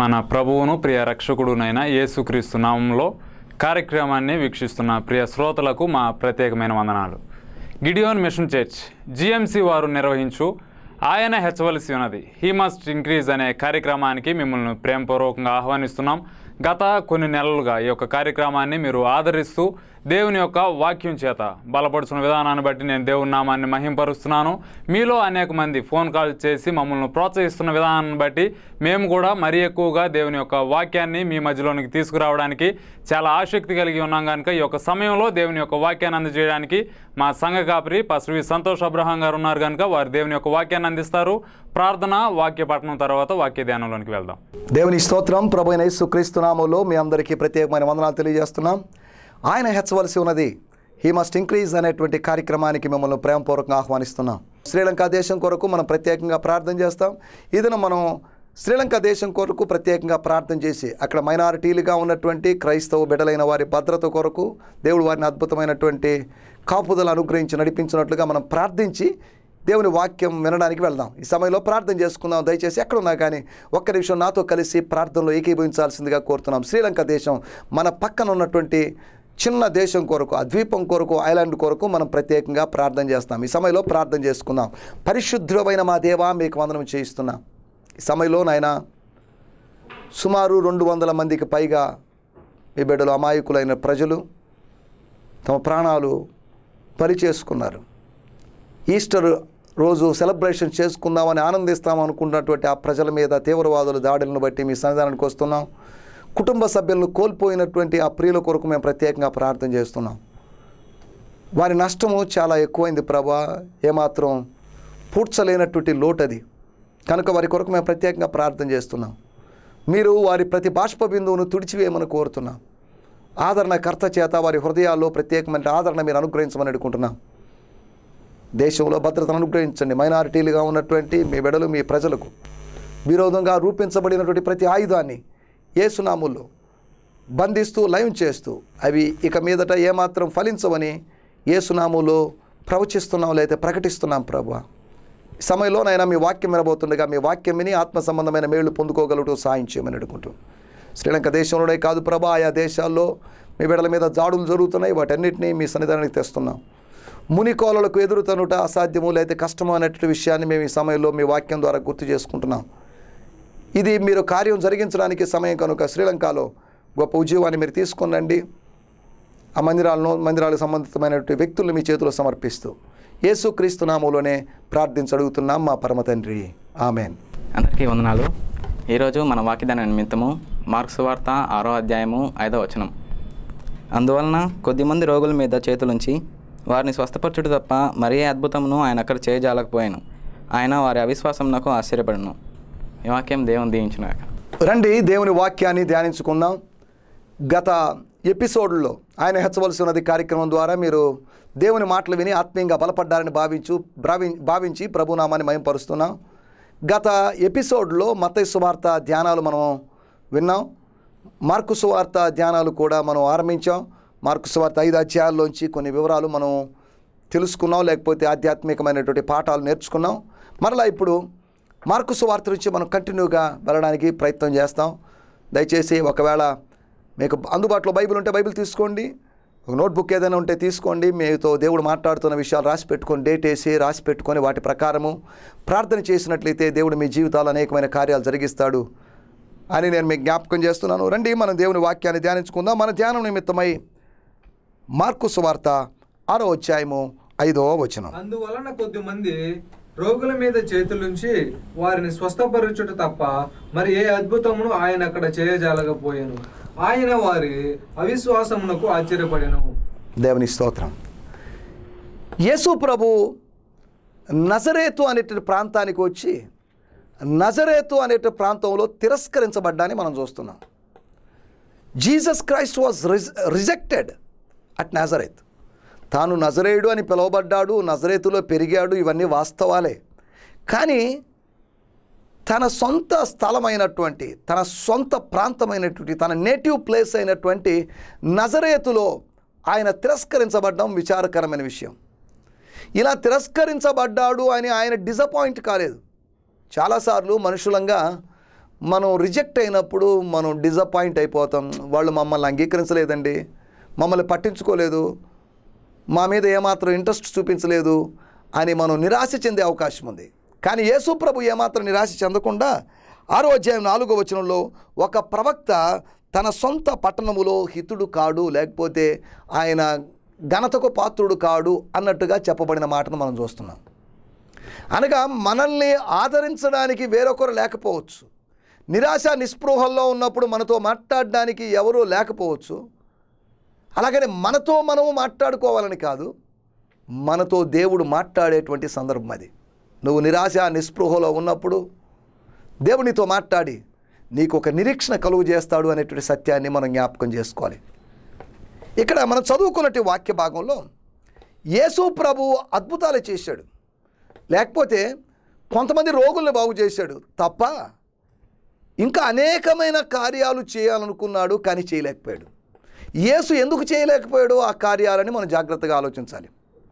మన ప్రభువును ప్రియ రక్షకుడునైన యేసుక్రీస్తు నామంలో కార్యక్రమాన్ని వీక్షిస్తున్న ప్రియ శ్రోతలకు మా ప్రత్యేకమైన వందనాలు గిడియోన్ మిషన్ చర్చ్ జిఎంసి వారు నిర్వహించు ఆయన హెచ్చవలసి ఉన్నది హీ మస్ట్ ఇంక్రీజ్ అనే కార్యక్రమానికి మిమ్మల్ని ప్రేమపూర్వకంగా ఆహ్వానిస్తున్నాం గత కొన్ని నెలలుగా ఈ యొక్క కార్యక్రమాన్ని మీరు ఆదరిస్తూ దేవుని యొక్క వాక్యం చేత బలపడుతున్న విధానాన్ని బట్టి నేను దేవుని నామాన్ని మహింపరుస్తున్నాను మీలో అనేక మంది ఫోన్ కాల్ చేసి మమ్మల్ని ప్రోత్సహిస్తున్న విధానాన్ని బట్టి మేము కూడా మరీ ఎక్కువగా దేవుని యొక్క వాక్యాన్ని మీ మధ్యలోనికి తీసుకురావడానికి చాలా ఆసక్తి కలిగి ఉన్నాం కనుక ఈ యొక్క సమయంలో దేవుని యొక్క వాక్యాన్ని అందజేయడానికి మా సంఘ కాపరి పశ్రీ సంతోష్ అబ్రహాం గారు ఉన్నారు కనుక వారు దేవుని యొక్క వాక్యాన్ని అందిస్తారు ప్రార్థన వాక్య పఠనం తర్వాత వాక్య ధ్యానంలోనికి వెళ్దాం దేవుని స్తోత్రం ప్రభు అయిన యేసు క్రీస్తు నామంలో మీ అందరికీ ప్రత్యేకమైన వందనాలు తెలియజేస్తున్నాం ఆయన హెచ్చవలసి ఉన్నది హీ మస్ట్ ఇంక్రీజ్ అనేటువంటి కార్యక్రమానికి మిమ్మల్ని ప్రేమపూర్వకంగా ఆహ్వానిస్తున్నాం శ్రీలంక దేశం కొరకు మనం ప్రత్యేకంగా ప్రార్థన చేస్తాం ఇదిన మనం శ్రీలంక దేశం కొరకు ప్రత్యేకంగా ప్రార్థన చేసి అక్కడ మైనారిటీలుగా ఉన్నటువంటి క్రైస్తవ బిడలైన వారి భద్రత కొరకు దేవుడు వారిని అద్భుతమైనటువంటి కాపుదలు అనుగ్రహించి నడిపించినట్లుగా మనం ప్రార్థించి దేవుని వాక్యం వినడానికి వెళ్దాం ఈ సమయంలో ప్రార్థన చేసుకుందాం దయచేసి ఎక్కడున్నా కానీ ఒక్క నిమిషం నాతో కలిసి ప్రార్థనలో ఏకీభవించాల్సిందిగా కోరుతున్నాం శ్రీలంక దేశం మన పక్కన ఉన్నటువంటి చిన్న దేశం కొరకు ఆ ద్వీపం కొరకు ఐలాండ్ కొరకు మనం ప్రత్యేకంగా ప్రార్థన చేస్తాం ఈ సమయంలో ప్రార్థన చేసుకుందాం పరిశుద్ధమైన మా దేవా మీకు వందనం చేయిస్తున్నాం ఈ సమయంలో నాయన సుమారు రెండు వందల మందికి పైగా మీ బిడ్డలు అమాయకులైన ప్రజలు తమ ప్రాణాలు బలి చేసుకున్నారు ఈస్టర్ రోజు సెలబ్రేషన్ చేసుకుందామని ఆనందిస్తాం అనుకున్నటువంటి ఆ ప్రజల మీద తీవ్రవాదుల దాడులను బట్టి మీ సన్నిధానానికి వస్తున్నాం కుటుంబ సభ్యులను కోల్పోయినటువంటి ఆ ప్రియుల కొరకు మేము ప్రత్యేకంగా ప్రార్థన చేస్తున్నాం వారి నష్టము చాలా ఎక్కువైంది ప్రభా ఏమాత్రం పూడ్చలేనటువంటి లోటు అది కనుక వారి కొరకు మేము ప్రత్యేకంగా ప్రార్థన చేస్తున్నాం మీరు వారి ప్రతి బాష్ప బిందువును తుడిచివేయమని కోరుతున్నాం ఆదరణకర్త చేత వారి హృదయాల్లో ప్రత్యేకమైన ఆదరణ మీరు అనుగ్రహించమని అడుగుకుంటున్నాం దేశంలో భద్రతను అనుగ్రహించండి మైనారిటీలుగా ఉన్నటువంటి మీ బిడలు మీ ప్రజలకు విరోధంగా రూపించబడినటువంటి ప్రతి ఆయుధాన్ని ఏసునాముల్లో బంధిస్తూ లయం చేస్తూ అవి ఇక మీదట ఏమాత్రం ఫలించవని ఏసునాములో ప్రవచిస్తున్నాం లేదా ప్రకటిస్తున్నాం ప్రభు ఈ సమయంలోనైనా మీ వాక్యం వినబోతుండగా మీ వాక్యం విని ఆత్మ సంబంధమైన మేళ్లు పొందుకోగలుగుతూ సాయం చేయమని అడుగుకుంటూ శ్రీలంక దేశంలోనే కాదు ప్రభా ఆయా దేశాల్లో మీ బిడల మీద జాడులు జరుగుతున్నాయి వాటన్నిటినీ మీ సన్నిధానానికి తెస్తున్నాం మునికోలలకు ఎదురుతనుట అసాధ్యము లేదా కష్టము అనేటువంటి విషయాన్ని మేము ఈ సమయంలో మీ వాక్యం ద్వారా గుర్తు చేసుకుంటున్నాం ఇది మీరు కార్యం జరిగించడానికి సమయం కనుక శ్రీలంకలో గొప్ప ఉద్యోగాన్ని మీరు తీసుకునండి ఆ మందిరాలను మందిరాలకు సంబంధితమైనటువంటి వ్యక్తులను మీ చేతిలో సమర్పిస్తూ యేసుక్రీస్తు నామంలోనే ప్రార్థించడుగుతున్నాం మా పరమ తండ్రి ఆమెన్ అందరికీ వందనాలు ఈరోజు మన వాక్యదాన నిమిత్తము మార్క్స్ వార్త ఆరో అధ్యాయము ఐదో వచనం అందువలన కొద్దిమంది రోగుల మీద చేతులుంచి వారిని స్వస్థపరచుడు తప్ప మరే అద్భుతమును ఆయన అక్కడ చేయజాలకపోయాను ఆయన వారి అవిశ్వాసమునకు ఆశ్చర్యపడను ఈ వాక్యం దేవుని దీవించినాక రండి దేవుని వాక్యాన్ని ధ్యానించుకుందాం గత ఎపిసోడ్లో ఆయన హెచ్చవలసి ఉన్నది కార్యక్రమం ద్వారా మీరు దేవుని మాటలు విని ఆత్మీయంగా బలపడ్డారని భావించు భావి భావించి ప్రభునామాన్ని మయంపరుస్తున్నాం గత ఎపిసోడ్లో మతయ్య సువార్త ధ్యానాలు మనం విన్నాం మార్కు సువార్త ధ్యానాలు కూడా మనం ఆరంభించాం మార్కు సువార్త ఐదు అధ్యాయాల్లోంచి కొన్ని వివరాలు మనం తెలుసుకున్నాం లేకపోతే ఆధ్యాత్మికమైనటువంటి పాఠాలు నేర్చుకున్నాం మరలా ఇప్పుడు మార్కు సువార్త నుంచి మనం కంటిన్యూగా వెళ్ళడానికి ప్రయత్నం చేస్తాం దయచేసి ఒకవేళ మీకు అందుబాటులో బైబిల్ ఉంటే బైబిల్ తీసుకోండి ఒక నోట్బుక్ ఏదైనా ఉంటే తీసుకోండి మీతో దేవుడు మాట్లాడుతున్న విషయాలు రాసి పెట్టుకొని డేట్ వేసి రాసి పెట్టుకొని వాటి ప్రకారము ప్రార్థన చేసినట్లయితే దేవుడు మీ జీవితాలు అనేకమైన కార్యాలు జరిగిస్తాడు అని నేను మీకు జ్ఞాపకం చేస్తున్నాను రండి మనం దేవుని వాక్యాన్ని ధ్యానించుకుందాం మన ధ్యానం నిమిత్తమై మార్కు సువార్త ఆరో అధ్యాయము ఐదవ వచనం అందువలన కొద్దిమంది రోగుల మీద చేతులుంచి వారిని స్వస్థపరచుట తప్ప మరి ఏ అద్భుతమును ఆయన అక్కడ చేయజాలకపోయాను ఆయన వారి అవిశ్వాసమునకు ఆశ్చర్యపడెను దేవుని స్తోత్రం యేసు ప్రభు నజరేతు అనేటువంటి ప్రాంతానికి వచ్చి నజరేతు అనేటి ప్రాంతంలో తిరస్కరించబడ్డాన్ని మనం చూస్తున్నాం Jesus Christ was rejected at Nazareth తాను నజరేయుడు అని పిలువబడ్డాడు నజరేతులో పెరిగాడు ఇవన్నీ వాస్తవాలే కానీ తన సొంత స్థలమైనటువంటి తన సొంత ప్రాంతమైనటువంటి తన నేటివ్ ప్లేస్ అయినటువంటి నజరేతులో ఆయన తిరస్కరించబడ్డం విచారకరమైన విషయం ఇలా తిరస్కరించబడ్డాడు అని ఆయన డిసప్పాయింట్ కాలేదు చాలాసార్లు మనుషులంగా మనం రిజెక్ట్ అయినప్పుడు మనం డిసప్పాయింట్ అయిపోతాం వాళ్ళు మమ్మల్ని అంగీకరించలేదండి మమ్మల్ని పట్టించుకోలేదు మా మీద ఏమాత్రం ఇంట్రెస్ట్ చూపించలేదు అని మనం నిరాశ చెందే అవకాశం ఉంది కానీ యేసు ప్రభు ఏమాత్రం నిరాశ చెందకుండా ఆరో అధ్యాయం నాలుగో వచనంలో ఒక ప్రవక్త తన సొంత పట్టణములో హితుడు కాడు లేకపోతే ఆయన ఘనతకు పాత్రుడు కాడు అన్నట్టుగా చెప్పబడిన మాటను మనం చూస్తున్నాం అనగా మనల్ని ఆదరించడానికి వేరొకరు లేకపోవచ్చు నిరాశ నిస్పృహల్లో ఉన్నప్పుడు మనతో మాట్లాడడానికి ఎవరూ లేకపోవచ్చు అలాగని మనతో మనము మాట్లాడుకోవాలని కాదు మనతో దేవుడు మాట్లాడేటువంటి సందర్భం అది నువ్వు నిరాశ నిస్పృహలో ఉన్నప్పుడు దేవుడు నీతో మాట్లాడి నీకు ఒక నిరీక్షణ కలుగు చేస్తాడు అనేటువంటి సత్యాన్ని మనం జ్ఞాపకం చేసుకోవాలి ఇక్కడ మనం చదువుకున్నట్టు వాక్య భాగంలో యేసు ప్రభు అద్భుతాలు చేశాడు లేకపోతే కొంతమంది రోగుల్ని బాగు చేశాడు తప్ప ఇంకా అనేకమైన కార్యాలు చేయాలనుకున్నాడు కానీ చేయలేకపోయాడు యేసు ఎందుకు చేయలేకపోయాడో ఆ కార్యాలని మనం జాగ్రత్తగా ఆలోచించాలి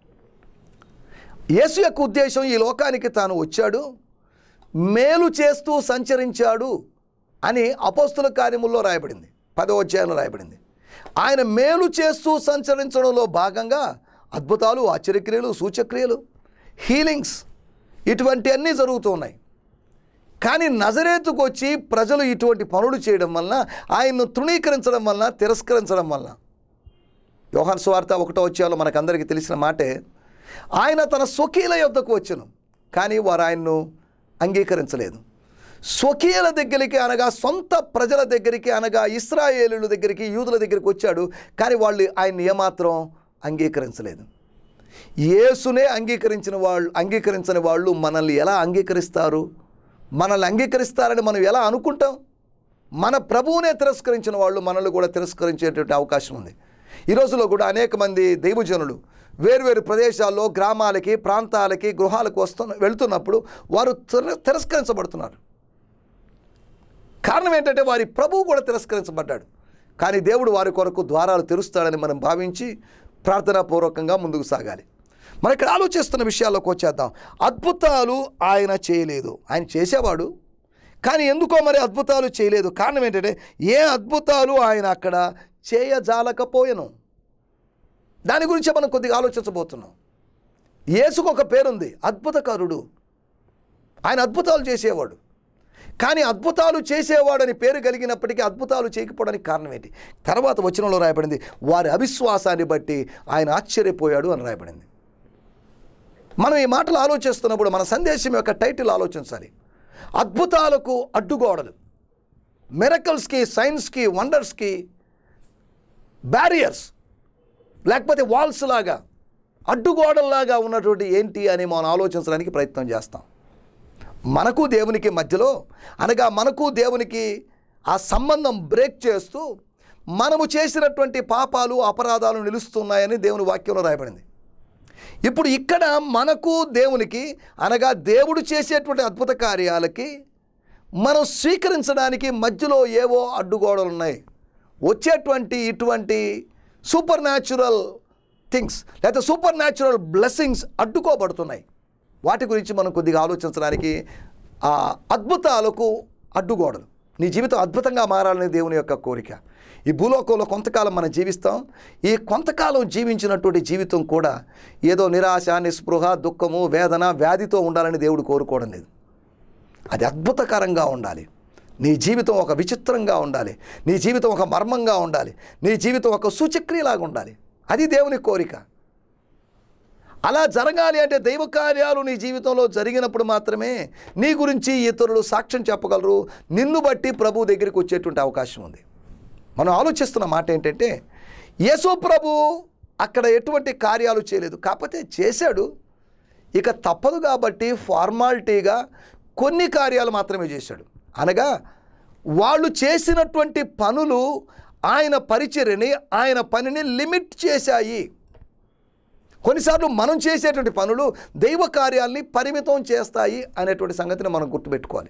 యేసు యొక్క ఉద్దేశం ఈ లోకానికి తాను వచ్చాడు మేలు చేస్తూ సంచరించాడు అని అపోస్తుల కార్యముల్లో రాయబడింది పదో అధ్యాయంలో రాయబడింది ఆయన మేలు చేస్తూ సంచరించడంలో భాగంగా అద్భుతాలు ఆశ్చర్యక్రియలు సూచక్రియలు హీలింగ్స్ ఇటువంటి అన్నీ జరుగుతూ ఉన్నాయి కానీ నజరేతుకు వచ్చి ప్రజలు ఇటువంటి పనులు చేయడం వలన ఆయన్ను తృణీకరించడం వలన తిరస్కరించడం వలన యోహాన్ స్వార్త ఒకటో వచ్చాలో మనకందరికీ తెలిసిన మాటే ఆయన తన స్వకీల యొద్దకు వచ్చును కానీ వారు ఆయన్ను అంగీకరించలేదు స్వకీయుల దగ్గరికి అనగా సొంత ప్రజల దగ్గరికి అనగా ఇస్రాయేలుల దగ్గరికి యూదుల దగ్గరికి వచ్చాడు కానీ వాళ్ళు ఆయన్ని ఏమాత్రం అంగీకరించలేదు యేసునే అంగీకరించిన వాళ్ళు అంగీకరించని వాళ్ళు మనల్ని ఎలా అంగీకరిస్తారు మనల్ని అంగీకరిస్తారని మనం ఎలా అనుకుంటాం మన ప్రభువునే తిరస్కరించిన వాళ్ళు మనల్ని కూడా తిరస్కరించేటువంటి అవకాశం ఉంది ఈ రోజులో కూడా అనేక మంది దైవజనులు వేరువేరు ప్రదేశాల్లో గ్రామాలకి ప్రాంతాలకి గృహాలకు వస్తున్న వెళుతున్నప్పుడు వారు తిర- తిరస్కరించబడుతున్నారు కారణం ఏంటంటే వారి ప్రభువు కూడా తిరస్కరించబడ్డాడు కానీ దేవుడు వారి కొరకు ద్వారాలు తెరుస్తాడని మనం భావించి ప్రార్థనాపూర్వకంగా ముందుకు సాగాలి మనం ఇక్కడ ఆలోచిస్తున్న విషయాల్లోకి వచ్చేద్దాం అద్భుతాలు ఆయన చేయలేదు ఆయన చేసేవాడు కానీ ఎందుకో మరి అద్భుతాలు చేయలేదు కారణం ఏంటంటే ఏ అద్భుతాలు ఆయన అక్కడ చేయజాలకపోయెను దాని గురించి మనం కొద్దిగా ఆలోచించబోతున్నాం యేసుకు ఒక పేరుంది అద్భుతకారుడు ఆయన అద్భుతాలు చేసేవాడు కానీ అద్భుతాలు చేసేవాడని పేరు కలిగినప్పటికీ అద్భుతాలు చేయకపోవడానికి కారణం ఏంటి తర్వాత వచనంలో రాయబడింది వారి అవిశ్వాసాన్ని బట్టి ఆయన ఆశ్చర్యపోయాడు అని రాయబడింది మనం ఈ మాటలు ఆలోచిస్తున్నప్పుడు మన సందేశం యొక్క టైటిల్ ఆలోచించాలి అద్భుతాలకు అడ్డుగోడలు మిరకల్స్కి సైన్స్కి వండర్స్కి బ్యారియర్స్ లేకపోతే వాల్స్ లాగా అడ్డుగోడల్లాగా ఉన్నటువంటి ఏంటి అని మనం ఆలోచించడానికి ప్రయత్నం చేస్తాం మనకు దేవునికి మధ్యలో అనగా మనకు దేవునికి ఆ సంబంధం బ్రేక్ చేస్తూ మనము చేసినటువంటి పాపాలు అపరాధాలు నిలుస్తున్నాయని దేవుని వాక్యంలో రాయబడింది ఇప్పుడు ఇక్కడ మనకు దేవునికి అనగా దేవుడు చేసేటువంటి అద్భుత కార్యాలకి మనం స్వీకరించడానికి మధ్యలో ఏవో అడ్డుగోడలు ఉన్నాయి వచ్చేటువంటి ఇటువంటి సూపర్ న్యాచురల్ థింగ్స్ లేకపోతే సూపర్ న్యాచురల్ బ్లెస్సింగ్స్ అడ్డుకోబడుతున్నాయి వాటి గురించి మనం కొద్దిగా ఆలోచించడానికి ఆ అద్భుతాలకు అడ్డుగోడలు నీ జీవితం అద్భుతంగా మారాలని దేవుని యొక్క కోరిక ఈ భూలోకంలో కొంతకాలం మనం జీవిస్తాం ఈ కొంతకాలం జీవించినటువంటి జీవితం కూడా ఏదో నిరాశ నిస్పృహ దుఃఖము వేదన వ్యాధితో ఉండాలని దేవుడు కోరుకోవడం లేదు అది అద్భుతకరంగా ఉండాలి నీ జీవితం ఒక విచిత్రంగా ఉండాలి నీ జీవితం ఒక మర్మంగా ఉండాలి నీ జీవితం ఒక సూచక్రియలాగా ఉండాలి అది దేవుని కోరిక అలా జరగాలి అంటే దైవ కార్యాలు నీ జీవితంలో జరిగినప్పుడు మాత్రమే నీ గురించి ఇతరులు సాక్ష్యం చెప్పగలరు నిన్ను బట్టి ప్రభు దగ్గరికి వచ్చేటువంటి అవకాశం ఉంది మనం ఆలోచిస్తున్న మాట ఏంటంటే యేసు ప్రభు అక్కడ ఎటువంటి కార్యాలు చేయలేదు కాకపోతే చేశాడు ఇక తప్పదు కాబట్టి ఫార్మాలిటీగా కొన్ని కార్యాలు మాత్రమే చేశాడు అనగా వాళ్ళు చేసినటువంటి పనులు ఆయన పరిచర్యని ఆయన పనిని లిమిట్ చేశాయి కొన్నిసార్లు మనం చేసేటువంటి పనులు దైవ కార్యాల్ని పరిమితం చేస్తాయి అనేటువంటి సంగతిని మనం గుర్తుపెట్టుకోవాలి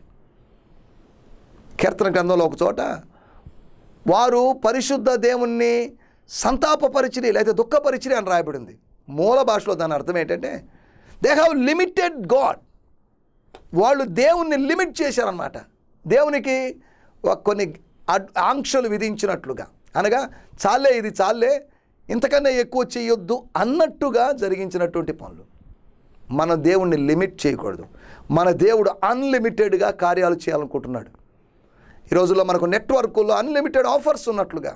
కీర్తన గ్రంథంలో ఒక చోట వారు పరిశుద్ధ దేవుణ్ణి సంతాపపరిచిరి లేదా దుఃఖపరిచిరి అని రాయబడింది మూల భాషలో దాని అర్థం ఏంటంటే దే హ్యావ్ లిమిటెడ్ గాడ్ వాళ్ళు దేవుణ్ణి లిమిట్ చేశారనమాట దేవునికి ఒక కొన్ని అడ్- ఆంక్షలు విధించినట్లుగా అనగా చాలే ఇది చాలే ఇంతకన్నా ఎక్కువ చేయొద్దు అన్నట్టుగా జరిగించినటువంటి పనులు మన దేవుణ్ణి లిమిట్ చేయకూడదు మన దేవుడు అన్లిమిటెడ్గా కార్యాలు చేయాలనుకుంటున్నాడు ఈ రోజుల్లో మనకు నెట్వర్క్లో అన్లిమిటెడ్ ఆఫర్స్ ఉన్నట్లుగా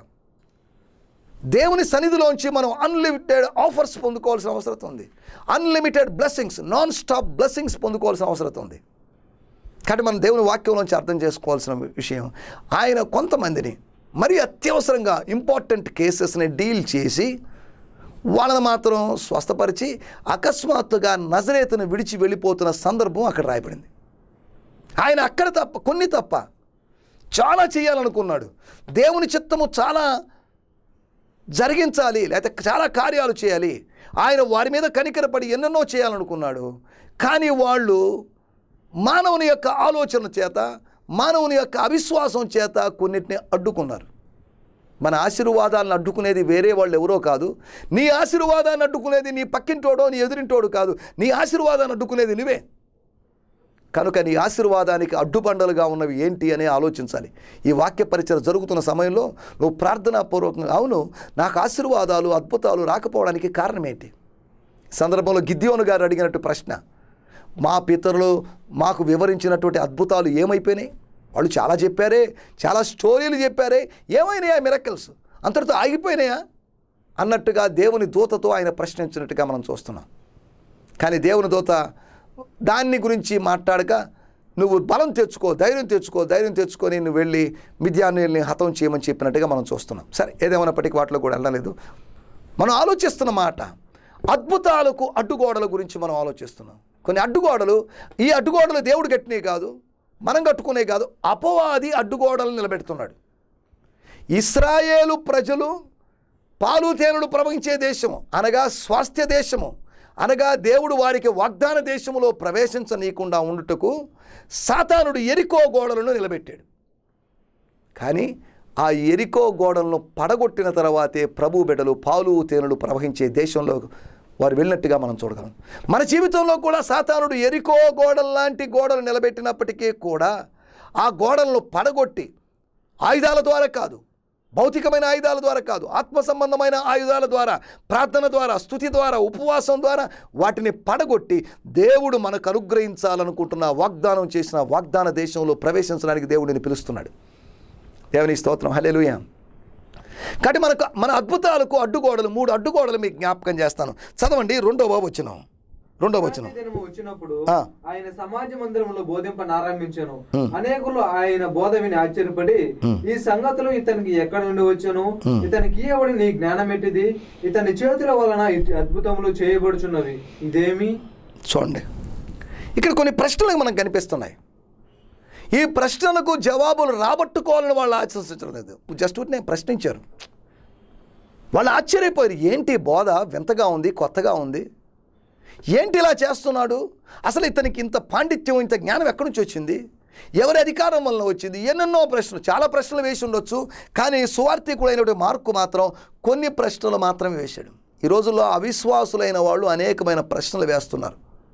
దేవుని సన్నిధిలోంచి మనం అన్లిమిటెడ్ ఆఫర్స్ పొందుకోవాల్సిన అవసరం ఉంది unlimited blessings non stop blessings పొందుకోవాల్సిన అవసరం ఉంది కాబట్టి మనం దేవుని వాక్యంలోంచి అర్థం చేసుకోవాల్సిన విషయం ఆయన కొంతమందిని మరీ అత్యవసరంగా ఇంపార్టెంట్ కేసెస్ని డీల్ చేసి వాళ్ళని మాత్రం స్వస్థపరిచి అకస్మాత్తుగా నజరేతును విడిచి వెళ్ళిపోతున్న సందర్భం అక్కడ రాయబడింది ఆయన అక్కడ తప్ప కొన్ని తప్ప చాలా చేయాలనుకున్నాడు దేవుని చిత్తము చాలా జరిగించాలి లేకపోతే చాలా కార్యాలు చేయాలి ఆయన వారి మీద కనికరపడి ఎన్నెన్నో చేయాలనుకున్నాడు కానీ వాళ్ళు మానవుని యొక్క ఆలోచన చేత మానవుని యొక్క అవిశ్వాసం చేత కొన్నిటిని అడ్డుకున్నారు మన ఆశీర్వాదాలను అడ్డుకునేది వేరే వాళ్ళు ఎవరో కాదు నీ ఆశీర్వాదాన్ని అడ్డుకునేది నీ పక్కింటోడో నీ ఎదురింటోడు కాదు నీ ఆశీర్వాదాన్ని అడ్డుకునేది నువ్వే కనుక నీ ఆశీర్వాదానికి అడ్డుబండలుగా ఉన్నవి ఏంటి అని ఆలోచించాలి ఈ వాక్య పరిచయం జరుగుతున్న సమయంలో నువ్వు ప్రార్థనాపూర్వకంగా అవును నాకు ఆశీర్వాదాలు అద్భుతాలు రాకపోవడానికి కారణం ఏంటి ఈ సందర్భంలో గిద్యోను గారు అడిగినట్టు ప్రశ్న మా పితరులు మాకు వివరించినటువంటి అద్భుతాలు ఏమైపోయినాయి వాళ్ళు చాలా చెప్పారే చాలా స్టోరీలు చెప్పారే ఏమైనాయా మిరకల్స్ అంతటితో ఆగిపోయినాయా అన్నట్టుగా దేవుని దూతతో ఆయన ప్రశ్నించినట్టుగా మనం చూస్తున్నాం కానీ దేవుని దూత దాన్ని గురించి మాట్లాడక నువ్వు బలం తెచ్చుకో ధైర్యం తెచ్చుకో ధైర్యం తెచ్చుకొని నువ్వు వెళ్ళి మిథ్యాన్ని హతం చేయమని చెప్పినట్టుగా మనం చూస్తున్నాం సరే ఏదేమైనప్పటికీ వాటిలో కూడా వెళ్ళలేదు మనం ఆలోచిస్తున్న మాట అద్భుతాలకు అడ్డుగోడల గురించి మనం ఆలోచిస్తున్నాం కొన్ని అడ్డుగోడలు ఈ అడ్డుగోడలు దేవుడు కట్టినవి కాదు మనం కట్టుకునే కాదు అపవాది అడ్డుగోడలు నిలబెడుతున్నాడు ఇస్రాయేలు ప్రజలు పాలు తేనెలు ప్రవహించే దేశము అనగా స్వాస్థ్య దేశము అనగా దేవుడు వారికి వాగ్దాన దేశములో ప్రవేశించనీయకుండా ఉండుటకు సాతానుడు ఎరికో గోడలను నిలబెట్టాడు కానీ ఆ ఎరికో గోడలను పడగొట్టిన తర్వాతే ప్రభు బిడ్డలు పాలు తేనెలు ప్రవహించే దేశంలో వారు వెళ్ళినట్టుగా మనం చూడగలం మన జీవితంలో కూడా సాతానుడు ఎరికో గోడల లాంటి గోడలు నిలబెట్టినప్పటికీ కూడా ఆ గోడలను పడగొట్టి ఆయుధాల ద్వారా కాదు భౌతికమైన ఆయుధాల ద్వారా కాదు ఆత్మ సంబంధమైన ఆయుధాల ద్వారా ప్రార్థన ద్వారా స్థుతి ద్వారా ఉపవాసం ద్వారా వాటిని పడగొట్టి దేవుడు మనకు అనుగ్రహించాలనుకుంటున్న వాగ్దానం చేసిన వాగ్దాన దేశంలో ప్రవేశించడానికి దేవుడిని పిలుస్తున్నాడు దేవుని స్తోత్రం హల్లెలూయా కాబట్టి మనకు మన అద్భుతాలకు అడ్డుగోడలు మూడు అడ్డుగోడలు మీకు జ్ఞాపకం చేస్తాను చదవండి రెండో బాబు వచ్చిన రెండో వచనం దినము వచ్చినప్పుడు ఆ. ఆయన సమాజ మందిరంలో బోధింపనారంభించాను అనేకులు ఆయన బోధ విని ఆశ్చర్యపడి ఈ సంగతులు ఇతనికి ఎక్కడ నుండి వచ్చాను ఇతనికి ఇవ్వబడి నీ జ్ఞానం ఎట్టిది ఇతని చేతుల వలన ఇటు అద్భుతములు చేయబడుచున్నవి ఇదేమి చూడండి ఇక్కడ కొన్ని ప్రశ్నలు మనకు కనిపిస్తున్నాయి ఈ ప్రశ్నలకు జవాబులు రాబట్టుకోవాలని వాళ్ళు ఆశించడం లేదు జస్ట్ నేను ప్రశ్నించారు వాళ్ళు ఆశ్చర్యపోయారు ఏంటి బోధ వింతగా ఉంది కొత్తగా ఉంది ఏంటి ఇలా చేస్తున్నాడు అసలు ఇతనికి ఇంత పాండిత్యం ఇంత జ్ఞానం ఎక్కడి నుంచి వచ్చింది ఎవరి అధికారం వలన వచ్చింది ఎన్నెన్నో ప్రశ్నలు చాలా ప్రశ్నలు వేసి ఉండొచ్చు కానీ సువార్థికుడైనటువంటి మార్కు మాత్రం కొన్ని ప్రశ్నలు మాత్రమే వేశాడు ఈ రోజుల్లో అవిశ్వాసులైన వాళ్ళు అనేకమైన ప్రశ్నలు వేస్తున్నారు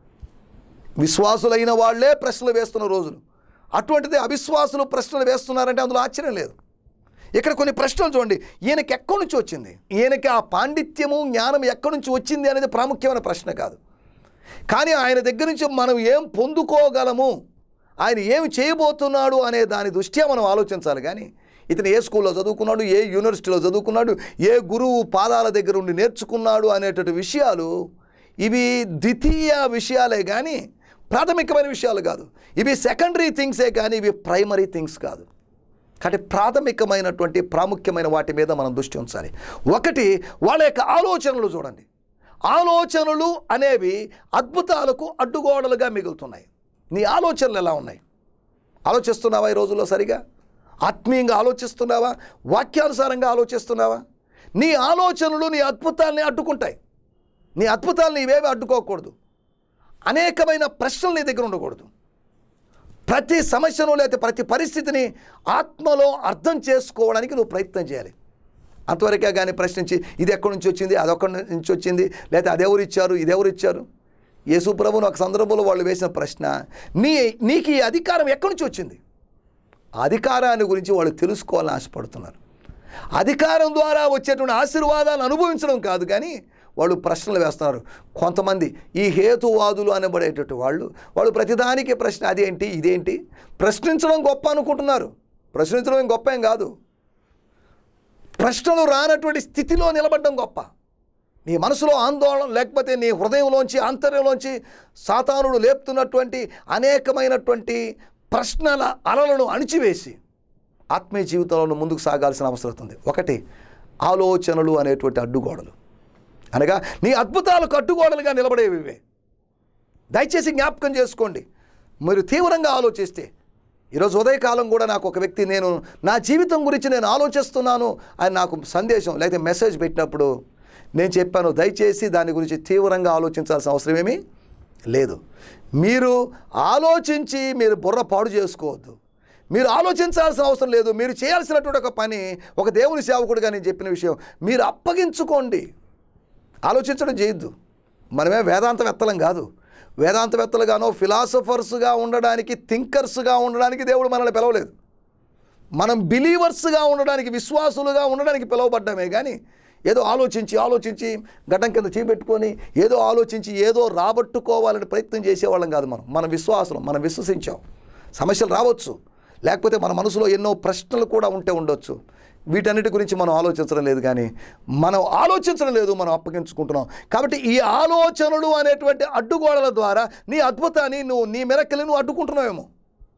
విశ్వాసులైన వాళ్ళే ప్రశ్నలు వేస్తున్న రోజులు అటువంటిది అవిశ్వాసులు ప్రశ్నలు వేస్తున్నారంటే అందులో ఆశ్చర్యం లేదు ఇక్కడ కొన్ని ప్రశ్నలు చూడండి ఈయనకి ఎక్కడి నుంచి వచ్చింది ఈయనకి ఆ పాండిత్యము జ్ఞానం ఎక్కడి నుంచి వచ్చింది అనేది ప్రాముఖ్యమైన ప్రశ్న కాదు కానీ ఆయన దగ్గర నుంచి మనం ఏం పొందుకోగలము ఆయన ఏమి చేయబోతున్నాడు అనే దాని దృష్ట్యా మనం ఆలోచించాలి కానీ ఇతను ఏ స్కూల్లో చదువుకున్నాడు ఏ యూనివర్సిటీలో చదువుకున్నాడు ఏ గురువు పాదాల దగ్గర ఉండి నేర్చుకున్నాడు అనేటువంటి విషయాలు ఇవి ద్వితీయ విషయాలే కానీ ప్రాథమికమైన విషయాలు కాదు ఇవి సెకండరీ థింగ్సే కానీ ఇవి ప్రైమరీ థింగ్స్ కాదు కాబట్టి ప్రాథమికమైనటువంటి ప్రాముఖ్యమైన వాటి మీద మనం దృష్టి ఉంచాలి ఒకటి వాళ్ళ యొక్క ఆలోచనలు చూడండి ఆలోచనలు అనేవి అద్భుతాలకు అడ్డుగోడలుగా మిగులుతున్నాయి నీ ఆలోచనలు ఎలా ఉన్నాయి ఆలోచిస్తున్నావా ఈ రోజుల్లో సరిగా ఆత్మీయంగా ఆలోచిస్తున్నావా వాక్యానుసారంగా ఆలోచిస్తున్నావా నీ ఆలోచనలు నీ అద్భుతాల్ని అడ్డుకుంటాయి నీ అద్భుతాలను ఇవేవి అడ్డుకోకూడదు అనేకమైన ప్రశ్నలు నీ దగ్గర ఉండకూడదు ప్రతి సమస్యను లేకపోతే ప్రతి పరిస్థితిని ఆత్మలో అర్థం చేసుకోవడానికి నువ్వు ప్రయత్నం చేయాలి అంతవరకే కానీ ప్రశ్నించి ఇది ఎక్కడి నుంచి వచ్చింది అదొక్కడి నుంచి వచ్చింది లేకపోతే అదెవరు ఇచ్చారు ఇదెవరు ఇచ్చారు యేసు ప్రభువును ఒక సందర్భంలో వాళ్ళు వేసిన ప్రశ్న నీ నీకు ఈ అధికారం ఎక్కడి నుంచి వచ్చింది అధికారాన్ని గురించి వాళ్ళు తెలుసుకోవాలని ఆశపడుతున్నారు అధికారం ద్వారా వచ్చేటువంటి ఆశీర్వాదాలు అనుభవించడం కాదు కానీ వాళ్ళు ప్రశ్నలు వేస్తున్నారు కొంతమంది ఈ హేతువాదులు అనబడేటట్టు వాళ్ళు వాళ్ళు ప్రతిదానికి ప్రశ్న అదేంటి ఇదేంటి ప్రశ్నించడం గొప్ప అనుకుంటున్నారు ప్రశ్నించడం ఏం గొప్ప ఏం కాదు ప్రశ్నలు రానటువంటి స్థితిలో నిలబడడం గొప్ప నీ మనసులో ఆందోళన లేకపోతే నీ హృదయంలోంచి ఆంతర్యంలోంచి సాతానుడు లేపుతున్నటువంటి అనేకమైనటువంటి ప్రశ్నల అలలను అణిచివేసి ఆత్మీయ జీవితంలో ముందుకు సాగాల్సిన అవసరం ఉంది ఒకటి ఆలోచనలు అనేటువంటి అడ్డుగోడలు అనగా నీ అద్భుతాలకు అడ్డుగోడలుగా నిలబడేవి ఇవే దయచేసి జ్ఞాపకం చేసుకోండి మీరు తీవ్రంగా ఆలోచిస్తే ఈరోజు ఉదయకాలం కూడా నాకు ఒక వ్యక్తి నేను నా జీవితం గురించి నేను ఆలోచిస్తున్నాను అని నాకు సందేశం లేకపోతే మెసేజ్ పెట్టినప్పుడు నేను చెప్పాను దయచేసి దాని గురించి తీవ్రంగా ఆలోచించాల్సిన అవసరం ఏమీ లేదు మీరు ఆలోచించి మీరు బుర్ర పాడు చేసుకోవద్దు మీరు ఆలోచించాల్సిన అవసరం లేదు మీరు చేయాల్సినటువంటి ఒక పని ఒక దేవుని సేవకుడిగా నేను చెప్పిన విషయం మీరు అప్పగించుకోండి ఆలోచించడం చేయొద్దు మనమే వేదాంతవేత్తలం కాదు వేదాంతవేత్తలుగానో ఫిలాసఫర్స్గా ఉండడానికి థింకర్స్గా ఉండడానికి దేవుడు మనల్ని పిలవలేదు మనం బిలీవర్స్గా ఉండడానికి విశ్వాసులుగా ఉండడానికి పిలువబడ్డామే కానీ ఏదో ఆలోచించి ఆలోచించి ఘటం కింద చేపెట్టుకొని ఏదో ఆలోచించి ఏదో రాబట్టుకోవాలని ప్రయత్నం చేసేవాళ్ళం కాదు మనం మన విశ్వాసం మనం విశ్వసించాం సమస్యలు రావచ్చు లేకపోతే మన మనసులో ఎన్నో ప్రశ్నలు కూడా ఉంటే ఉండొచ్చు వీటన్నిటి గురించి మనం ఆలోచించడం లేదు కానీ మనం ఆలోచించడం లేదు మనం అప్పగించుకుంటున్నాం కాబట్టి ఈ ఆలోచనలు అనేటువంటి అడ్డుగోడల ద్వారా నీ అద్భుతాన్ని నువ్వు నీ మెరకలి నువ్వు అడ్డుకుంటున్నావేమో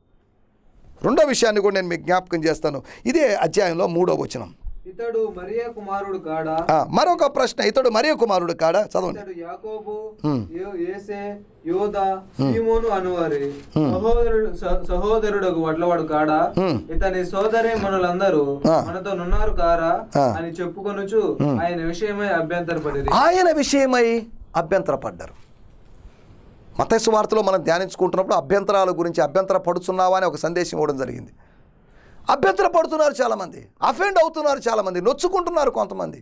రెండో విషయాన్ని కూడా నేను మీకు జ్ఞాపకం చేస్తాను ఇదే అధ్యాయంలో మూడో వచనం ఇతడు మరియా కుమారుడు కాడా ఆ, మరొక ప్రశ్న ఇతడు మరియ కుమారుడు కాడా చదవండి ఇతడు యాకోబు హ్మ్. యో- ఏసే యోధ సీమోను అనువారి సహోదరుడు స- సహోదరుడు వడ్లవాడు కాడా హ్మ్. ఇతని సోదరి మనులందరూ ఆ. మనతో నున్నారు కారా ఆ. అని చెప్పుకొనుచు ఆయన విషయమై అభ్యంతరపడి ఆయన విషయమై అభ్యంతరపడ్డారు మతస్సు వార్తలో మనం ధ్యానించుకుంటున్నప్పుడు అభ్యంతరాల గురించి అభ్యంతర పడుతున్నావా అని ఒక సందేశం ఇవ్వడం జరిగింది అభ్యంతర పడుతున్నారు చాలామంది అఫెండ్ అవుతున్నారు చాలామంది నొచ్చుకుంటున్నారు కొంతమంది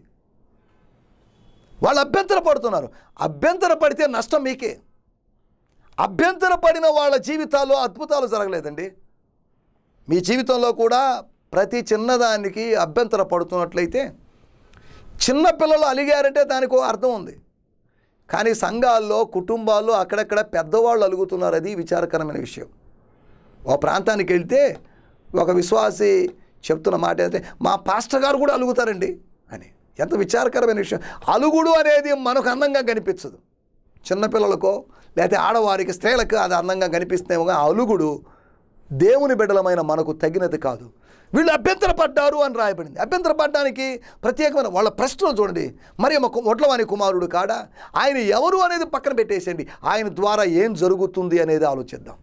వాళ్ళు అభ్యంతర పడుతున్నారు అభ్యంతర పడితే నష్టం మీకే అభ్యంతర పడిన వాళ్ళ జీవితాల్లో అద్భుతాలు జరగలేదండి మీ జీవితంలో కూడా ప్రతి చిన్నదానికి అభ్యంతర పడుతున్నట్లయితే చిన్న పిల్లలు అలిగారంటే దానికి ఒక అర్థం ఉంది కానీ సంఘాల్లో కుటుంబాల్లో అక్కడక్కడ పెద్దవాళ్ళు అలుగుతున్నారు అది విచారకరమైన విషయం ఓ ప్రాంతానికి వెళ్తే ఒక విశ్వాసి చెప్తున్న మాట అయితే మా పాస్టర్ గారు కూడా అలుగుతారండి అని ఎంత విచారకరమైన విషయం అలుగుడు అనేది మనకు అందంగా కనిపించదు చిన్నపిల్లలకో లేకపోతే ఆడవారికి స్త్రీలకు అది అందంగా కనిపిస్తేమో కానీ ఆ అలుగుడు దేవుని బిడ్డలమైన మనకు తగినది కాదు వీళ్ళు అభ్యంతర పడ్డారు అని రాయబడింది అభ్యంతర పడ్డానికి ప్రత్యేకమైన వాళ్ళ ప్రశ్నలు చూడండి మరి ఒక ఒట్లవాణి కుమారుడు కాడా ఆయన ఎవరు అనేది పక్కన పెట్టేసేయండి ఆయన ద్వారా ఏం జరుగుతుంది అనేది ఆలోచిద్దాం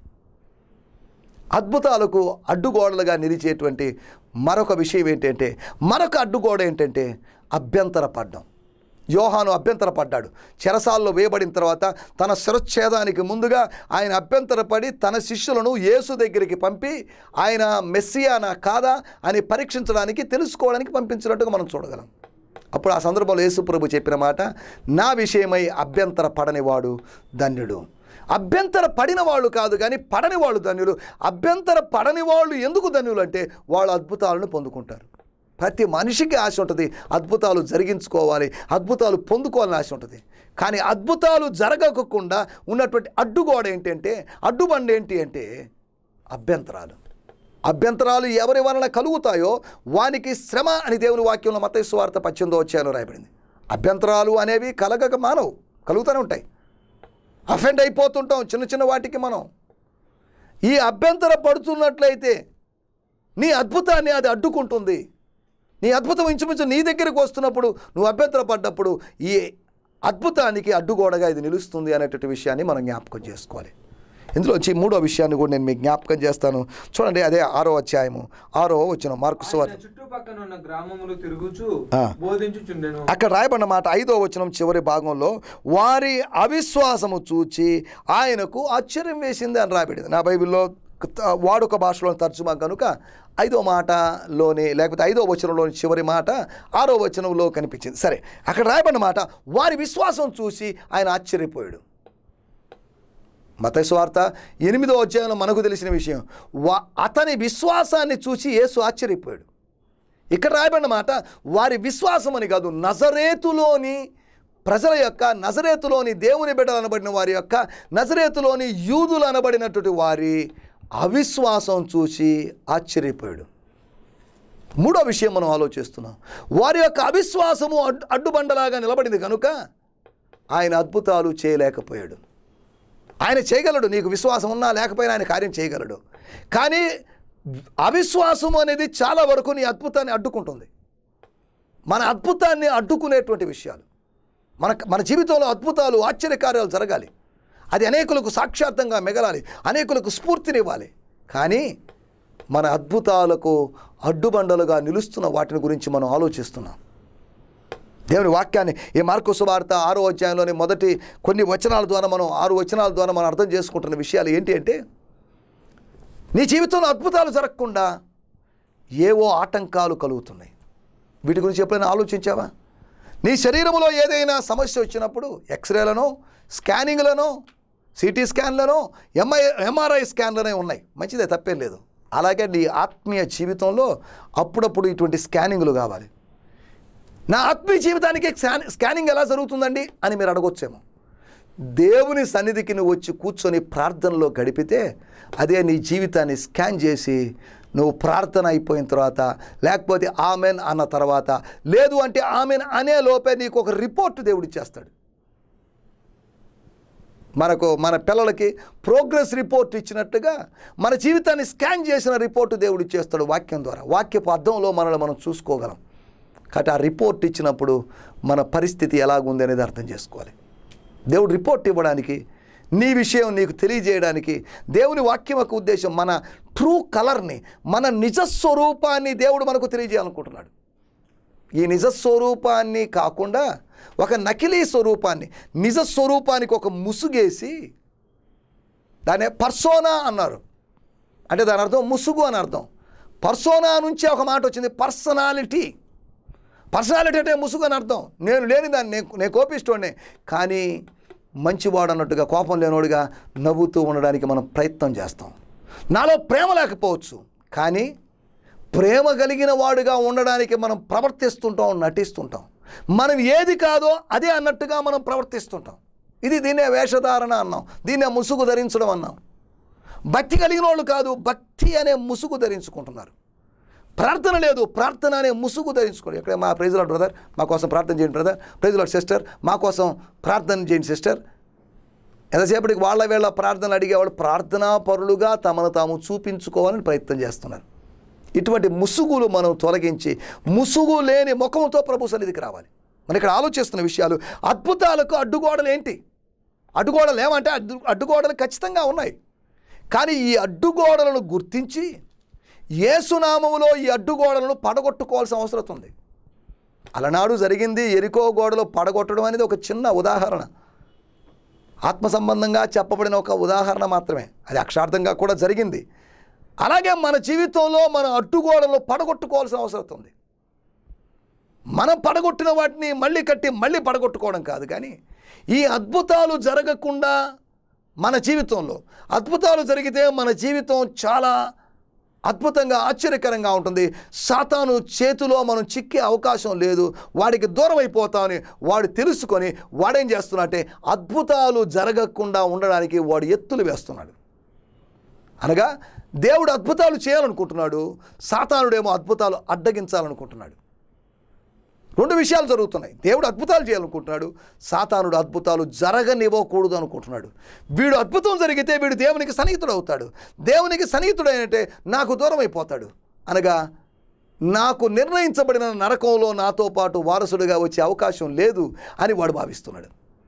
అద్భుతాలకు అడ్డుగోడలుగా నిలిచేటువంటి మరొక విషయం ఏంటంటే మరొక అడ్డుగోడ ఏంటంటే అభ్యంతర పడ్డం యోహాను అభ్యంతర పడ్డాడు చెరసాల్లో వేయబడిన తర్వాత తన శిరచ్ఛేదానికి ముందుగా ఆయన అభ్యంతరపడి తన శిష్యులను యేసు దగ్గరికి పంపి ఆయన మెస్సియానా కాదా అని పరీక్షించడానికి తెలుసుకోవడానికి పంపించినట్టుగా మనం చూడగలం అప్పుడు ఆ సందర్భంలో యేసు ప్రభు చెప్పిన మాట నా విషయమై అభ్యంతర పడనివాడు ధన్యుడు అభ్యంతర పడిన వాళ్ళు కాదు కానీ పడని వాళ్ళు ధన్యులు అభ్యంతర పడని వాళ్ళు ఎందుకు ధన్యులు అంటే వాళ్ళు అద్భుతాలను పొందుకుంటారు ప్రతి మనిషికి ఆశ ఉంటుంది అద్భుతాలు జరిగించుకోవాలి అద్భుతాలు పొందుకోవాలని ఆశ ఉంటుంది కానీ అద్భుతాలు జరగకుండా ఉన్నటువంటి అడ్డుగోడ ఏంటంటే అడ్డుబండి ఏంటి అంటే అభ్యంతరాలు అభ్యంతరాలు ఎవరి వలన కలుగుతాయో వానికి శ్రమ అని దేవుని వాక్యంలో మత స్వార్థ పద్దెనిమిదో వచ్చాయని రాయబడింది అభ్యంతరాలు అనేవి కలగక మానవు కలుగుతూనే ఉంటాయి అఫెండ్ అయిపోతుంటాం చిన్న చిన్న వాటికి మనం ఈ అభ్యంతర పడుతున్నట్లయితే నీ అద్భుతాన్ని అది అడ్డుకుంటుంది నీ అద్భుతం ఇంచుమించు నీ దగ్గరికి వస్తున్నప్పుడు నువ్వు అభ్యంతర పడ్డప్పుడు ఈ అద్భుతానికి అడ్డుగోడగా ఇది నిలుస్తుంది అనేటువంటి విషయాన్ని మనం జ్ఞాపకం చేసుకోవాలి ఇందులో వచ్చి మూడో విషయాన్ని కూడా నేను మీకు జ్ఞాపకం చేస్తాను చూడండి అదే ఆరో అధ్యాయము ఆరో వచ్చిన మార్కు సువార్త ఆయన చుట్టుపక్కన ఉన్న గ్రామములు తిరుగుచు ఆ. బోధించుచుండెను అక్కడ రాయబడిన మాట ఐదో వచనం చివరి భాగంలో వారి అవిశ్వాసము చూచి ఆయనకు ఆశ్చర్యం వేసింది అని రాయబడింది నా బైబిల్లో త- వాడుక భాషలో తర్జుమా కనుక ఐదో మాటలోని లేకపోతే ఐదో వచనంలోని చివరి మాట ఆరో వచనంలో కనిపించింది సరే అక్కడ రాయబడిన మాట వారి విశ్వాసం చూసి ఆయన ఆశ్చర్యపోయాడు మతస్వార్త ఎనిమిదో అధ్యాయంలో మనకు తెలిసిన విషయం వా అతని విశ్వాసాన్ని చూసి యేసు ఆశ్చర్యపోయాడు ఇక్కడ రాయబడిన మాట వారి విశ్వాసం అని కాదు నజరేతులోని ప్రజల యొక్క నజరేతులోని దేవుని బిడ్డలు అనబడిన వారి యొక్క నజరేతులోని యూదులు అనబడినటువంటి వారి అవిశ్వాసం చూసి ఆశ్చర్యపోయాడు మూడో విషయం మనం ఆలోచిస్తున్నాం వారి యొక్క అవిశ్వాసము అడ్డు అడ్డుబండలాగా నిలబడింది కనుక ఆయన అద్భుతాలు చేయలేకపోయాడు ఆయన చేయగలడు నీకు విశ్వాసం ఉన్నా లేకపోయినా ఆయన కార్యం చేయగలడు కానీ అవిశ్వాసం అనేది చాలా వరకు నీ అద్భుతాన్ని అడ్డుకుంటుంది మన అద్భుతాన్ని అడ్డుకునేటువంటి విషయాలు మన మన జీవితంలో అద్భుతాలు ఆశ్చర్యకార్యాలు జరగాలి అది అనేకులకు సాక్షాత్తంగా మిగలాలి అనేకులకు స్ఫూర్తినివ్వాలి కానీ మన అద్భుతాలకు అడ్డుబండలుగా నిలుస్తున్న వాటిని గురించి మనం ఆలోచిస్తున్నాం దేవుని వాక్యాన్ని ఈ మార్కు సువార్త ఆరో అధ్యాయంలోని మొదటి కొన్ని వచనాల ద్వారా మనం ఆరు వచనాల ద్వారా మనం అర్థం చేసుకుంటున్న విషయాలు ఏంటి అంటే నీ జీవితంలో అద్భుతాలు జరగకుండా ఏవో ఆటంకాలు కలుగుతున్నాయి వీటి గురించి ఎప్పుడైనా ఆలోచించావా నీ శరీరంలో ఏదైనా సమస్య వచ్చినప్పుడు ఎక్స్రేలను స్కానింగ్లను సిటీ స్కాన్లను ఎంఐ ఎంఆర్ఐ స్కాన్లనే ఉన్నాయి మంచిదే తప్పేం లేదు అలాగే నీ ఆత్మీయ జీవితంలో అప్పుడప్పుడు ఇటువంటి స్కానింగ్లు కావాలి నా ఆత్మీయ జీవితానికి స్కాన్ స్కానింగ్ ఎలా జరుగుతుందండి అని మీరు అడగొచ్చేమో దేవుని సన్నిధికి నువ్వు వచ్చి కూర్చొని ప్రార్థనలో గడిపితే అదే నీ జీవితాన్ని స్కాన్ చేసి నువ్వు ప్రార్థన అయిపోయిన తర్వాత లేకపోతే ఆమెన్ అన్న తర్వాత లేదు అంటే ఆమెన్ అనే లోపే నీకు ఒక రిపోర్ట్ దేవుడు ఇచ్చేస్తాడు మనకు మన పిల్లలకి ప్రోగ్రెస్ రిపోర్ట్ ఇచ్చినట్టుగా మన జీవితాన్ని స్కాన్ చేసిన రిపోర్ట్ దేవుడు ఇచ్చేస్తాడు వాక్యం ద్వారా వాక్యపు అర్థంలో మనల్ని మనం చూసుకోగలం కాబట్టి ఆ రిపోర్ట్ ఇచ్చినప్పుడు మన పరిస్థితి ఎలాగుంది అనేది అర్థం చేసుకోవాలి దేవుడు రిపోర్ట్ ఇవ్వడానికి నీ విషయం నీకు తెలియజేయడానికి దేవుని వాక్యం యొక్క ఉద్దేశం మన ట్రూ కలర్ని మన నిజ స్వరూపాన్ని దేవుడు మనకు తెలియజేయాలనుకుంటున్నాడు ఈ నిజ స్వరూపాన్ని కాకుండా ఒక నకిలీ స్వరూపాన్ని నిజ స్వరూపానికి ఒక ముసుగేసి దాన్ని పర్సోనా అన్నారు అంటే దాని అర్థం ముసుగు అని అర్థం పర్సోనా నుంచి ఒక మాట వచ్చింది పర్సనాలిటీ పర్సనాలిటీ అంటే ముసుగు అని అర్థం నేను లేని దాన్ని నేను నేను కోపిస్తోనే కానీ మంచివాడు అన్నట్టుగా కోపం లేనోడుగా నవ్వుతూ ఉండడానికి మనం ప్రయత్నం చేస్తాం నాలో ప్రేమ లేకపోవచ్చు కానీ ప్రేమ కలిగిన వాడుగా ఉండడానికి మనం ప్రవర్తిస్తుంటాం నటిస్తుంటాం మనం ఏది కాదో అదే అన్నట్టుగా మనం ప్రవర్తిస్తుంటాం ఇది దీన్నే వేషధారణ అన్నాం దీన్నే ముసుగు ధరించడం అన్నాం భక్తి కలిగిన వాళ్ళు కాదు భక్తి అనే ముసుగు ధరించుకుంటున్నారు ప్రార్థన లేదు ప్రార్థన అనే ముసుగు ధరించుకోండి ఇక్కడ మా ప్రైజ్లాడ్ బ్రదర్ మా కోసం ప్రార్థన చేయండి బ్రదర్ ప్రైజ్లాడ్ సిస్టర్ మా కోసం ప్రార్థన చేయండి సిస్టర్ ఎంతసేపటికి వాళ్ళ వేళ ప్రార్థన అడిగేవాళ్ళు ప్రార్థనా పరులుగా తమను తాము చూపించుకోవాలని ప్రయత్నం చేస్తున్నారు ఇటువంటి ముసుగులు మనం తొలగించి ముసుగు లేని ముఖంతో ప్రభు సన్నిధికి రావాలి మనం ఇక్కడ ఆలోచిస్తున్న విషయాలు అద్భుతాలకు అడ్డుగోడలు ఏంటి అడ్డుగోడలు ఏమంటే అడ్డు అడ్డుగోడలు ఖచ్చితంగా ఉన్నాయి కానీ ఈ అడ్డుగోడలను గుర్తించి ఏసునామములో ఈ అడ్డుగోడలను పడగొట్టుకోవాల్సిన అవసరం ఉంది అలనాడు జరిగింది ఎరికో గోడలు పడగొట్టడం అనేది ఒక చిన్న ఉదాహరణ ఆత్మ సంబంధంగా చెప్పబడిన ఒక ఉదాహరణ మాత్రమే అది అక్షార్థంగా కూడా జరిగింది అలాగే మన జీవితంలో మన అడ్డుగోడలు పడగొట్టుకోవాల్సిన అవసరం ఉంది మనం పడగొట్టిన వాటిని మళ్ళీ కట్టి మళ్ళీ పడగొట్టుకోవడం కాదు కానీ ఈ అద్భుతాలు జరగకుండా మన జీవితంలో అద్భుతాలు జరిగితే మన జీవితం చాలా అద్భుతంగా ఆశ్చర్యకరంగా ఉంటుంది సాతాను చేతిలో మనం చిక్కే అవకాశం లేదు వాడికి దూరం అయిపోతామని వాడు తెలుసుకొని వాడేం చేస్తున్నట్టే అద్భుతాలు జరగకుండా ఉండడానికి వాడు ఎత్తులు వేస్తున్నాడు అనగా దేవుడు అద్భుతాలు చేయాలనుకుంటున్నాడు సాతానుడేమో అద్భుతాలు అడ్డగించాలనుకుంటున్నాడు రెండు విషయాలు జరుగుతున్నాయి దేవుడు అద్భుతాలు చేయాలనుకుంటున్నాడు సాతానుడు అద్భుతాలు జరగనివ్వకూడదు అనుకుంటున్నాడు వీడు అద్భుతం జరిగితే వీడు దేవునికి సన్నిహితుడు అవుతాడు దేవునికి సన్నిహితుడైనట్టే నాకు దూరం అయిపోతాడు అనగా నాకు నిర్ణయించబడిన నరకంలో నాతో పాటు వారసుడిగా వచ్చే అవకాశం లేదు అని వాడు భావిస్తున్నాడు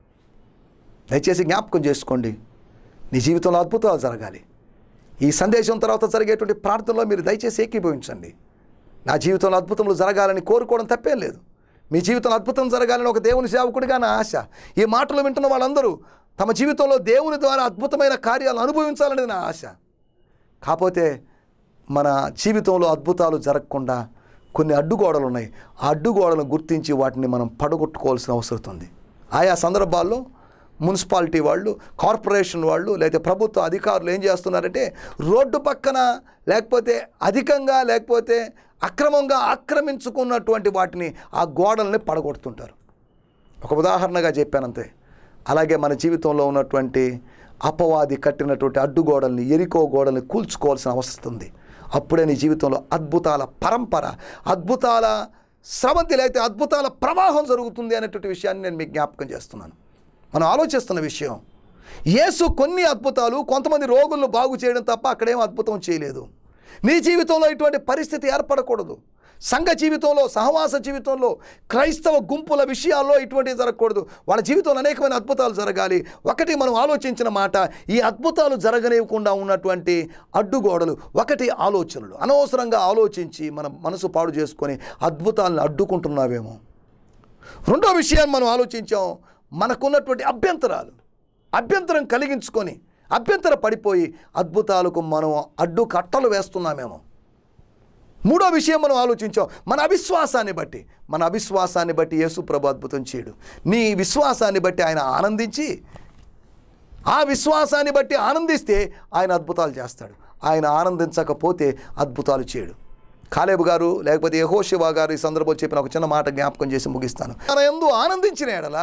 దయచేసి జ్ఞాపకం చేసుకోండి నీ జీవితంలో అద్భుతాలు జరగాలి ఈ సందేశం తర్వాత జరిగేటువంటి ప్రార్థనలో మీరు దయచేసి ఏకీభవించండి నా జీవితంలో అద్భుతములు జరగాలని కోరుకోవడం తప్పేం లేదు మీ జీవితంలో అద్భుతం జరగాలని ఒక దేవుని సేవకుడిగా నా ఆశ ఈ మాటలు వింటున్న వాళ్ళందరూ తమ జీవితంలో దేవుని ద్వారా అద్భుతమైన కార్యాలు అనుభవించాలనేది నా ఆశ కాకపోతే మన జీవితంలో అద్భుతాలు జరగకుండా కొన్ని అడ్డుగోడలు ఉన్నాయి ఆ అడ్డుగోడలను గుర్తించి వాటిని మనం పడగొట్టుకోవాల్సిన అవసరం ఉంది ఆయా సందర్భాల్లో మున్సిపాలిటీ వాళ్ళు కార్పొరేషన్ వాళ్ళు లేకపోతే ప్రభుత్వ అధికారులు ఏం చేస్తున్నారంటే రోడ్డు పక్కన లేకపోతే అధికంగా లేకపోతే అక్రమంగా ఆక్రమించుకున్నటువంటి వాటిని ఆ గోడల్ని పడగొడుతుంటారు ఒక ఉదాహరణగా చెప్పానంతే అలాగే మన జీవితంలో ఉన్నటువంటి అపవాది కట్టినటువంటి అడ్డుగోడల్ని ఎరికో గోడల్ని కూల్చుకోవాల్సిన అవసరం ఉంది అప్పుడే నీ జీవితంలో అద్భుతాల పరంపర అద్భుతాల స్రవంతి లేకపోతే అద్భుతాల ప్రవాహం జరుగుతుంది అనేటువంటి విషయాన్ని నేను మీకు జ్ఞాపకం చేస్తున్నాను మనం ఆలోచిస్తున్న విషయం యేసు కొన్ని అద్భుతాలు కొంతమంది రోగులను బాగు చేయడం తప్ప అక్కడేం అద్భుతం చేయలేదు నీ జీవితంలో ఇటువంటి పరిస్థితి ఏర్పడకూడదు సంఘ జీవితంలో సహవాస జీవితంలో క్రైస్తవ గుంపుల విషయాల్లో ఇటువంటివి జరగకూడదు వాళ్ళ జీవితంలో అనేకమైన అద్భుతాలు జరగాలి ఒకటి మనం ఆలోచించిన మాట ఈ అద్భుతాలు జరగనివ్వకుండా ఉన్నటువంటి అడ్డుగోడలు ఒకటి ఆలోచనలు అనవసరంగా ఆలోచించి మన మనసు పాడు చేసుకొని అద్భుతాలను అడ్డుకుంటున్నావేమో రెండో విషయాన్ని మనం ఆలోచించాం మనకున్నటువంటి అభ్యంతరాలు అభ్యంతరం కలిగించుకొని అభ్యంతర పడిపోయి అద్భుతాలకు మనం అడ్డు కట్టలు వేస్తున్నామేమో మూడో విషయం మనం ఆలోచించాం మన అవిశ్వాసాన్ని బట్టి మన అవిశ్వాసాన్ని బట్టి యేసు ప్రభు అద్భుతం చేయడు నీ విశ్వాసాన్ని బట్టి ఆయన ఆనందించి ఆ విశ్వాసాన్ని బట్టి ఆనందిస్తే ఆయన అద్భుతాలు చేస్తాడు ఆయన ఆనందించకపోతే అద్భుతాలు చేయడు కాలేబు గారు లేకపోతే యహోశివా గారు ఈ సందర్భంలో చెప్పిన ఒక చిన్న మాట జ్ఞాపకం చేసి ముగిస్తాను మన ఎందు ఆనందించిన ఎడల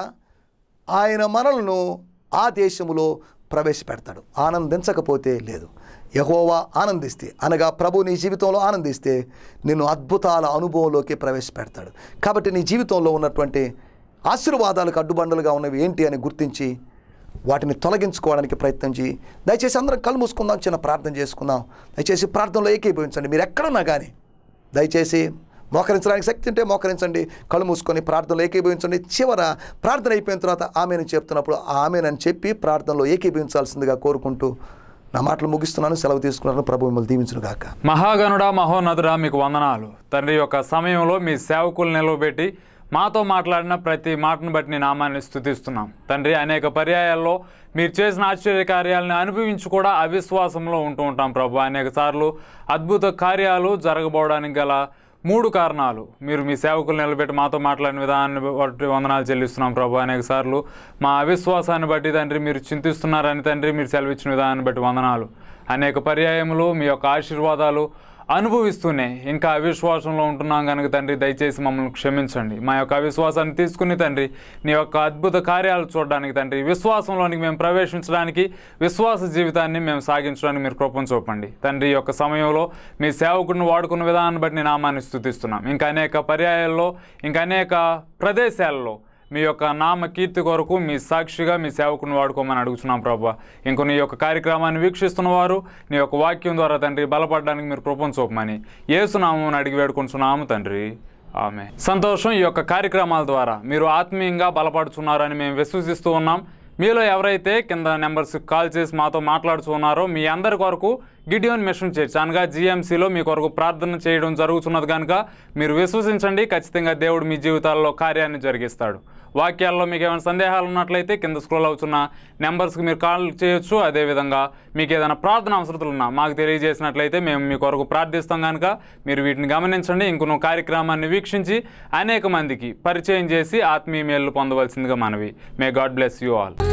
ఆయన మనలను ఆ దేశములో ప్రవేశపెడతాడు ఆనందించకపోతే లేదు యహోవా ఆనందిస్తే అనగా ప్రభు నీ జీవితంలో ఆనందిస్తే నిన్ను అద్భుతాల అనుభవంలోకి ప్రవేశపెడతాడు కాబట్టి నీ జీవితంలో ఉన్నటువంటి ఆశీర్వాదాలకు అడ్డుబండలుగా ఉన్నవి ఏంటి అని గుర్తించి వాటిని తొలగించుకోవడానికి ప్రయత్నం చేయి దయచేసి అందరం కళ్ళు మూసుకుందాం చిన్న ప్రార్థన చేసుకుందాం దయచేసి ప్రార్థనలో ఏకీభవించండి మీరు ఎక్కడున్నా కానీ దయచేసి మోకరించడానికి శక్తి ఉంటే మోకరించండి కళ్ళు మూసుకొని ప్రార్థనలో ఏకీభవించండి చివర ప్రార్థన అయిపోయిన తర్వాత ఆమెను చెప్తున్నప్పుడు ఆమెనని చెప్పి ప్రార్థనలో ఏకీభవించాల్సిందిగా కోరుకుంటూ నా మాటలు ముగిస్తున్నాను సెలవు తీసుకున్నాను ప్రభు మిమ్మల్ని దీవించును గాక మహాగణుడా మహోన్నతుడా మీకు వందనాలు తండ్రి యొక్క సమయంలో మీ సేవకులు నిలవబెట్టి మాతో మాట్లాడిన ప్రతి మాటను బట్టి నీ నామాన్ని స్థుతిస్తున్నాం తండ్రి అనేక పర్యాయాల్లో మీరు చేసిన ఆశ్చర్య కార్యాలను అనుభవించి కూడా అవిశ్వాసంలో ఉంటూ ఉంటాం ప్రభు అనేక సార్లు అద్భుత కార్యాలు జరగబోవడానికి గల మూడు కారణాలు మీరు మీ సేవకులు నిలబెట్టి మాతో మాట్లాడిన విధానాన్ని బట్టి వందనాలు చెల్లిస్తున్నాం ప్రభు అనేక సార్లు మా అవిశ్వాసాన్ని బట్టి తండ్రి మీరు చింతిస్తున్నారని తండ్రి మీరు సెలవిచ్చిన విధానాన్ని బట్టి వందనాలు అనేక పర్యాయములు మీ యొక్క ఆశీర్వాదాలు అనుభవిస్తూనే ఇంకా అవిశ్వాసంలో ఉంటున్నాం కనుక తండ్రి దయచేసి మమ్మల్ని క్షమించండి మా యొక్క అవిశ్వాసాన్ని తీసుకుని తండ్రి నీ యొక్క అద్భుత కార్యాలు చూడడానికి తండ్రి విశ్వాసంలోనికి మేము ప్రవేశించడానికి విశ్వాస జీవితాన్ని మేము సాగించడానికి మీరు కృపను చూపండి తండ్రి ఈ యొక్క సమయంలో మీ సేవకుడిని వాడుకున్న విధానాన్ని బట్టి నీ నామాన్ని స్థుతిస్తున్నాం ఇంకా అనేక పర్యాయాల్లో ఇంకా అనేక ప్రదేశాల్లో మీ యొక్క నామ కీర్తి కొరకు మీ సాక్షిగా మీ సేవకుని వాడుకోమని అడుగుతున్నాం ప్రభా ఇంకో నీ యొక్క కార్యక్రమాన్ని వీక్షిస్తున్న వారు నీ యొక్క వాక్యం ద్వారా తండ్రి బలపడడానికి మీరు కృపను చూపమని ఏసునామని అడిగి వేడుకుంటున్నాము తండ్రి ఆమె సంతోషం ఈ యొక్క కార్యక్రమాల ద్వారా మీరు ఆత్మీయంగా బలపడుతున్నారని మేము విశ్వసిస్తూ ఉన్నాం మీలో ఎవరైతే కింద నెంబర్స్ కాల్ చేసి మాతో మాట్లాడుతున్నారో మీ అందరి కొరకు గిడియోన్ మిషన్ చర్చ్ అనగా జిఎంసీలో మీ కొరకు ప్రార్థన చేయడం జరుగుతున్నది కనుక మీరు విశ్వసించండి ఖచ్చితంగా దేవుడు మీ జీవితాల్లో కార్యాన్ని జరిగిస్తాడు వాక్యాల్లో మీకు ఏమైనా సందేహాలు ఉన్నట్లయితే కింద స్క్రోల్ అవుతున్న నెంబర్స్కి మీరు కాల్ చేయొచ్చు అదేవిధంగా మీకు ఏదైనా ప్రార్థన అవసరతలు ఉన్నా మాకు తెలియజేసినట్లయితే మేము మీ కొరకు ప్రార్థిస్తాం కనుక మీరు వీటిని గమనించండి ఇంకొన కార్యక్రమాన్ని వీక్షించి అనేక మందికి పరిచయం చేసి ఆత్మీయ మేలు పొందవలసిందిగా మనవి may God bless you all